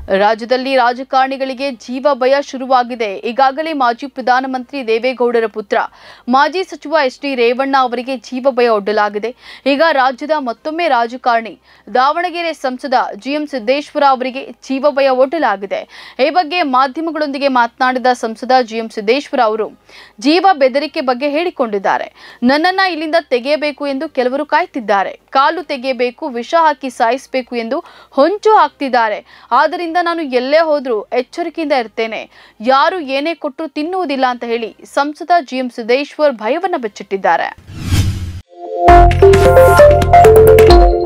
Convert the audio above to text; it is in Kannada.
ರಾಜ್ಯದಲ್ಲಿ ರಾಜಕಾರಣಿಗಳಿಗೆ ಜೀವ ಭಯ ಶುರುವಾಗಿದೆ ಈಗಾಗಲೇ ಮಾಜಿ ಪ್ರಧಾನಮಂತ್ರಿ ದೇವೇಗೌಡರ ಪುತ್ರ ಮಾಜಿ ಸಚಿವ ಎಚ್ ಡಿ ರೇವಣ್ಣ ಅವರಿಗೆ ಜೀವ ಭಯ ಒಡ್ಡಲಾಗಿದೆ ಈಗ ರಾಜ್ಯದ ಮತ್ತೊಮ್ಮೆ ರಾಜಕಾರಣಿ ದಾವಣಗೆರೆ ಸಂಸದ ಜಿಎಂ ಸಿದ್ದೇಶ್ವರ ಅವರಿಗೆ ಜೀವ ಭಯ ಒಡ್ಡಲಾಗಿದೆ ಈ ಬಗ್ಗೆ ಮಾಧ್ಯಮಗಳೊಂದಿಗೆ ಮಾತನಾಡಿದ ಸಂಸದ ಜಿಎಂ ಸಿದ್ದೇಶ್ವರ ಅವರು ಜೀವ ಬೆದರಿಕೆ ಬಗ್ಗೆ ಹೇಳಿಕೊಂಡಿದ್ದಾರೆ ನನ್ನನ್ನ ಇಲ್ಲಿಂದ ತೆಗೆಯಬೇಕು ಎಂದು ಕೆಲವರು ಕಾಯ್ತಿದ್ದಾರೆ ಕಾಲು ತೆಗೆಯಬೇಕು ವಿಷ ಹಾಕಿ ಸಾಯಿಸಬೇಕು ಎಂದು ಹೊಂಚು ಹಾಕ್ತಿದ್ದಾರೆ ಆದ್ದರಿಂದ ನಾನು ಎಲ್ಲೇ ಹೋದ್ರೂ ಎಚ್ಚರಿಕೆಯಿಂದ ಇರ್ತೇನೆ ಯಾರು ಏನೇ ಕೊಟ್ಟರು ತಿನ್ನುವುದಿಲ್ಲ ಅಂತ ಹೇಳಿ ಸಂಸದ ಜಿಎಂ ಸಿದ್ದೇಶ್ವರ್ ಭಯವನ್ನ ಬಚ್ಚಿಟ್ಟಿದ್ದಾರೆ